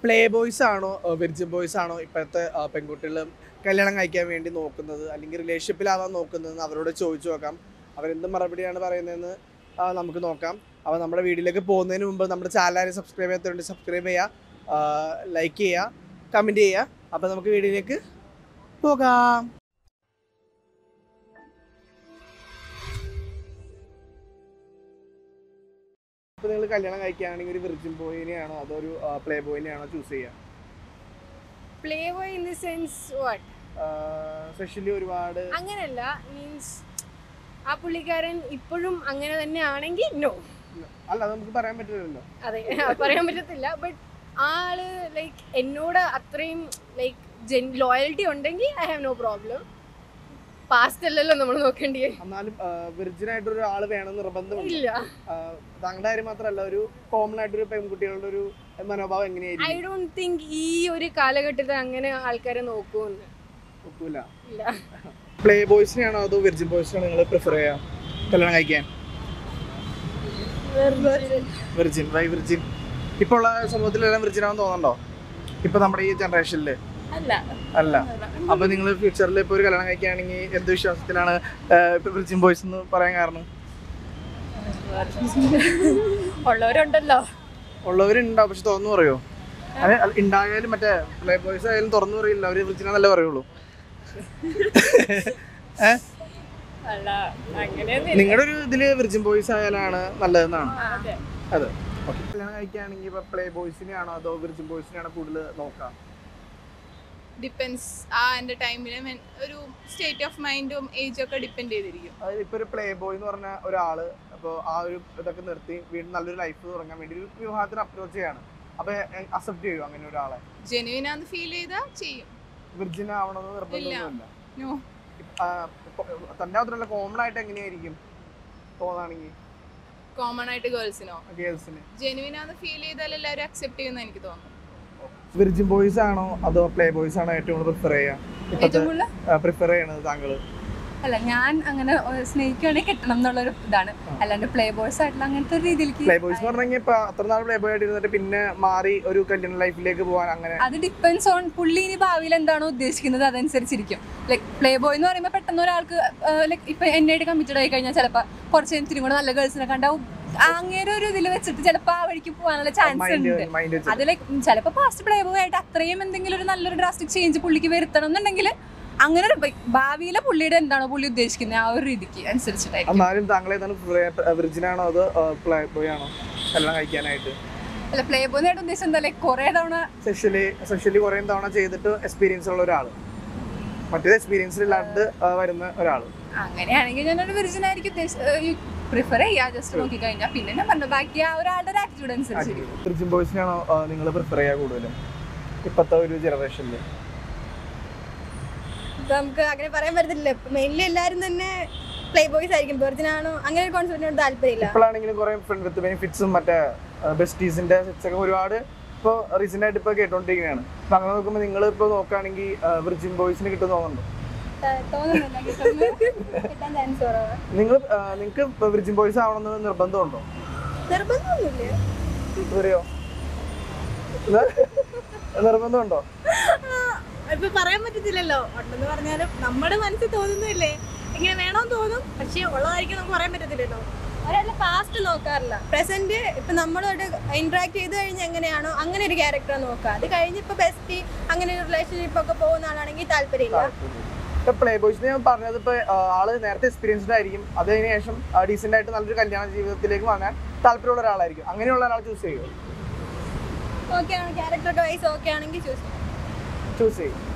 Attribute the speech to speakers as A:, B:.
A: play boys ആണോ virgin boys ആണോ ഇപ്പോഴത്തെ പെൺകുട്ടികൾ കല്യാണം കഴിക്കാൻ വേണ്ടി നോക്കുന്നത് അല്ലെങ്കിൽ റിലേഷൻഷിപ്പിലാവാൻ നോക്കുന്നതെന്ന് അവരോട് ചോദിച്ചു നോക്കാം അവരെന്ത് മറുപടിയാണ് പറയുന്നതെന്ന് ആ, നമുക്ക് നോക്കാം അപ്പോൾ നമ്മുടെ വീഡിയോയിലേക്ക് പോകുന്നതിന് മുമ്പ് നമ്മുടെ ചാനൽ സബ്സ്ക്രൈബ് ചെയ്യാത്തതുകൊണ്ട് സബ്സ്ക്രൈബ് ചെയ്യുക ലൈക്ക് ചെയ്യുക കമൻറ്റ് ചെയ്യുക അപ്പോൾ നമുക്ക് വീഡിയോയിലേക്ക് പോകാം ഇപ്പോൾ നിങ്ങൾ കല്യാണം കഴിക്കുകയാണെങ്കിൽ ഒരു വിർജിൻ ബോയിനെയാണോ അതോ ഒരു പ്ലേ ബോയിനെയാണോ ചൂസ് ചെയ്യുക
B: play boy in the sense what
A: specially ഒരുപാട്
B: അങ്ങനല്ല മീൻസ് ആ പുള്ളിക്കാരൻ ഇപ്പോഴും അങ്ങനെ തന്നെ ആണെങ്കിൽ നോ
A: അല്ല അത് നമുക്ക് പറയാൻ പറ്റില്ലല്ലോ
B: അതെ അത് പറയാൻ പറ്റത്തില്ല ബട്ട് ആള് ലൈക്ക് എന്നോട് അത്രയും ലൈക്ക് ജെൻ ലോയൽറ്റി ഉണ്ടെങ്കിൽ I have no problem past അല്ലല്ലോ നമ്മൾ നോക്കേണ്ടിയേ
A: എന്നാലും വിർജിൻ ആയിട്ട് ഒരാൾ വേണം നിർബന്ധമില്ല
B: ഇല്ല
A: താങ്കളുടെ കാര്യം മാത്രമല്ല ഒരു കോമൺ ആയിട്ടൊരു പെൺകുട്ടികളുടെ ഒരു മനോഭാവം
B: ഐ
A: എങ്ങനെയായിരിക്കും
B: ഡോണ്ട് തിങ്ക് ഈ ഒരു കാലഘട്ടത്തിൽ അങ്ങനെ ആൾക്കാരെ നോക്കുമെന്ന്
A: ഒക്കൂല
B: ഇല്ല
A: പ്ലേ ബോയ്സിനെയാണോ അതോ വിർജിൻ ബോയ്സിനാണോ നിങ്ങൾ പ്രിഫർ ചെയ്യാം കല്യാണം കഴിക്കാൻ വിർജിൻ വൈ വിർജിൻ ഇപ്പോൾ ഉള്ള സമൂഹത്തിലെല്ലാം വിർജിൻ ആണെന്ന് തോന്നുന്നുണ്ടോ ഇപ്പൊ നമ്മുടെ ഈ ജനറേഷനിൽ
C: അല്ല
A: അല്ല അപ്പൊ നിങ്ങൾ ഫ്യൂച്ചറിൽ ഇപ്പൊ ഒരു കല്യാണം കഴിക്കുകയാണെങ്കിൽ എന്ത് വിശ്വാസത്തിലാണ് ഇപ്പൊ വിർജിൻ ബോയ്സ് എന്ന് പറയാൻ കാരണം
C: ഉള്ളവരുണ്ടല്ലോ
A: ഉള്ളവരുണ്ടാവും പക്ഷെ തുറന്നു പറയോ അത് അല്ല, ഉണ്ടായാലും മറ്റേ പ്ലേ ബോയ്സ് ആയാലും തുറന്നു പറയില്ല അവര് വിർജിനാന്നല്ലേ പറയുള്ളൂ ഏഹ്
C: അല്ല അങ്ങനെ
A: നിങ്ങളുടെ ഒരു ഇതില് വിർജിൻ ബോയ്സ് ആയാലാണ് നല്ലതെന്നാണ്
C: അതെ
A: അതെ ഓക്കെ കല്യാണം കഴിക്കുകയാണെങ്കിൽ ഇപ്പൊ പ്ലേ ബോയ്സിനെയാണോ അതോ വിർജിൻ ബോയ്സിനെയാണോ കൂടുതൽ നോക്കാം
D: ഡിപ്പെൻസ് ആ എൻ്റെ ടൈമിലും ഒരു സ്റ്റേറ്റ് ഓഫ് മൈൻഡും ഏജും ഒക്കെ ഡിപ്പെൻഡ് ചെയ്തിരിക്കും
A: അതായത് ഇപ്പൊ ഒരു പ്ലേ ബോയ് എന്ന് പറഞ്ഞ ഒരാള് അപ്പോൾ ആ ഒരു ഇതൊക്കെ നിർത്തി വീണ്ടും നല്ലൊരു ലൈഫ് തുടങ്ങാൻ വേണ്ടി ഒരു വിവാഹത്തിന് അപ്രോച്ച് ചെയ്യാണ് അപ്പൊ അക്സെപ്റ്റ് ചെയ്യും അങ്ങനെ ഒരാളെ
D: ജെനുവിനാന്ന് ഫീൽ ചെയ്താൽ ചെയ്യും
A: വിർജിൻ ആവണമെന്ന് നിർബന്ധമൊന്നുമില്ല
D: നോ
A: ആ, ഇപ്പൊ തന്റെ മാത്രമല്ല കോമൺ ആയിട്ട് എങ്ങനെയായിരിക്കും തോന്നാണെങ്കിൽ
D: കോമൺ ആയിട്ട് ഗേൾസിനോ
A: ഗേൾസിന്
D: ജെനുവിനാന്ന് ഫീൽ ചെയ്താൽ എല്ലാവരും അക്സെപ്റ്റ് ചെയ്യുന്ന എനിക്ക് തോന്നുന്നു
A: വിർജിൻ ബോയ്സ് ആണോ അതോ പ്ലേ ബോയ്സ് ആണോ ഏറ്റവും കൂടുതൽ പ്രിഫർ ചെയ്യാ
C: ഏറ്റവും കൂടുതൽ
A: പ്രിഫർ ചെയ്യണത് താങ്കൾ
C: അല്ല ഞാൻ അങ്ങനെ ഏഹ്, സ്നേഹിക്കുകയാണെങ്കിൽ കെട്ടണം എന്നുള്ളൊരു ഇതാണ് അല്ലാണ്ട് പ്ലേ ബോയ്സ് ആയിട്ടുള്ള അങ്ങനത്തെ ഒരു രീതിയിലേക്ക്
A: പ്ലേ ബോയ്സ് എന്ന് പറഞ്ഞെങ്കിൽ ഇപ്പൊ അത്ര നാൾ പ്ലേ ബോയ് ആയിട്ട് ഇരുന്നിട്ട് പിന്നെ മാറി ഒരു കല്യാണ ലൈഫിലേക്ക് പോകാൻ അങ്ങനെ
C: അത് ഡിപ്പെൻസ് ഓൺ പുള്ളി ഇനി ഭാവിയിൽ എന്താണോ ഉദ്ദേശിക്കുന്നത് അതനുസരിച്ചിരിക്കും ലൈക് പ്ലേ ബോയ് എന്ന് പറയുമ്പോൾ പെട്ടെന്ന് ഒരാൾക്ക് ലൈക് ഇപ്പൊ എന്നോട് കമ്മിറ്റഡ് ആയി കഴിഞ്ഞാൽ ചിലപ്പോൾ കുറച്ച് കഴിഞ്ഞ് ഇത്തിരി കൂടെ നല്ല ഗേൾസിനെ കണ്ടാവും അങ്ങനെ ഒരു ഇതിൽ വെച്ചിട്ട് ചിലപ്പോൾ ആ വഴിക്ക് പോകാനുള്ള ചാൻസ്
A: മൈൻഡ്
C: ഉണ്ട്
A: മൈൻഡ് വെച്ച്
C: അത് ലൈക്ക് ചിലപ്പോൾ പാസ്റ്റ് പ്ലേ ബോയ് ആയിട്ട് അത്രയും എന്തെങ്കിലും ഒരു നല്ലൊരു ഡ്രാസ്റ്റിക് ചേഞ്ച് പുള്ളിക്ക് വരുത്തണം എന്നുണ്ടെങ്കിൽ അങ്ങനെ ഒരു ബ- ഭാവിയിലെ പുള്ളിയുടെ എന്താണോ പുള്ളി ഉദ്ദേശിക്കുന്നത് ആ ഒരു രീതിക്ക് അനുസരിച്ചിട്ടായിരിക്കും
A: എന്നാലും താങ്കൾ ഏതാണ് വിർജിൻ ആണോ അതോ പ്ലേ ബോയ് ആണോ കല്യാണം കഴിക്കാനായിട്ട്
C: അല്ല പ്ലേ ബോയ് ആയിട്ട് ഉദ്ദേശം എന്താ ലൈക്ക് കുറെ തവണ
A: സെക്ഷലി സെക്ഷലി കുറേ തവണ ചെയ്തിട്ട് എക്സ്പീരിയൻസ് ഉള്ള ഒരാൾ മറ്റേത് എക്സ്പീരിയൻസ് ഇല്ലാണ്ട് ആ, വരുന്ന ഒരാൾ
C: അങ്ങനെയാണെങ്കിൽ ഞാനൊരു വിർജിൻ ആയിരിക്കും പ്രിഫർ ചെയ്യാ ജസ്റ്റ് നോക്കി കഴിഞ്ഞാൽ പിന്നെ ഞാൻ പറഞ്ഞു ബാക്കി ആ ഒരാളുടെ ഒരു ആറ്റിറ്റ്യൂഡ് അനുസരിച്ചിരിക്കും
A: വിർജിൻ ബോയ്സിനാണോ നിങ്ങൾ പ്രിഫർ ചെയ്യുക കൂടുതലും ഇപ്പോഴത്തെ ഒരു ജനറേഷനിൽ
E: ഇപ്പൊ നമുക്ക് അങ്ങനെ പറയാൻ പറ്റത്തില്ല മെയിൻലി എല്ലാരും തന്നെ പ്ലേ ബോയ്സ് ആയിരിക്കും വെർജിൻ ആണോ അങ്ങനെ ഒരു കോൺസെപ്റ്റിനോട് താല്പര്യമില്ല
A: ഇപ്പോഴാണെങ്കിലും കുറെ ഫ്രണ്ട് വിത്ത് ബെനിഫിറ്റ്സും മറ്റേ ബെസ്റ്റീസിന്റെ സെറ്റ്സ് ഒക്കെ ഒരുപാട് ഇപ്പോൾ റീസെന്റ് ആയിട്ട് ഇപ്പോൾ കേട്ടോണ്ടിരിക്കുകയാണ് അപ്പൊ അങ്ങനെ നോക്കുമ്പോൾ നിങ്ങൾ ഇപ്പോൾ നോക്കുകയാണെങ്കിൽ വിർജിൻ ബോയ്സിന് കിട്ടും തോന്നുന്നുണ്ടോ
E: തോന്നുന്നില്ല കിട്ടുമെന്ന് കിട്ടാൻ ചാൻസ് കുറവാണ്
A: നിങ്ങൾ നിങ്ങൾക്ക് വിർജിൻ ബോയ്സ് ആവണമെന്ന് നിർബന്ധമുണ്ടോ
E: നിർബന്ധമൊന്നുമില്ല
A: ഇതുവരെയോ നിർബന്ധമുണ്ടോ
E: ഇപ്പൊ പറയാൻ പറ്റത്തില്ലല്ലോ ഉണ്ടെന്ന് പറഞ്ഞാലും നമ്മുടെ മനസ്സിൽ തോന്നുന്നില്ലേ ഇങ്ങനെ വേണമെന്ന് തോന്നും പക്ഷെ ഉള്ളതായിരിക്കും നമുക്ക് പറയാൻ പറ്റത്തില്ലല്ലോ ഒരാളുടെ പാസ്റ്റ് നോക്കാറില്ല പ്രസന്റ് ഇപ്പൊ നമ്മളോട് ഇന്ററാക്ട് ചെയ്ത് കഴിഞ്ഞാൽ എങ്ങനെയാണോ അങ്ങനെ ഒരു ക്യാരക്ടർ നോക്കുക അത് കഴിഞ്ഞ് ഇപ്പൊ ബെസ്റ്റ് അങ്ങനെ ഒരു റിലേഷൻഷിപ്പ് ഒക്കെ പോകുന്ന ആളാണെങ്കിൽ താല്പര്യമില്ല
A: ഇപ്പൊ പ്ലേ ബോയ്സിന് ഞാൻ പറഞ്ഞത് ഇപ്പൊ ആ, ആള് നേരത്തെ എക്സ്പീരിയൻസ്ഡ് ആയിരിക്കും അതിന് ശേഷം ഡീസെന്റ് ആയിട്ട് നല്ലൊരു കല്യാണ ജീവിതത്തിലേക്ക് വാങ്ങാൻ താല്പര്യമുള്ള ഒരാളായിരിക്കും അങ്ങനെയുള്ള ഒരാൾ ചൂസ് ചെയ്യുമോ
E: ഓക്കെ ആണ് ക്യാരക്ടർ ഒക്കെ വൈസ് ഓക്കെ ആണെങ്കിൽ ചൂസ്
A: ചൂസ് ചെയ്യും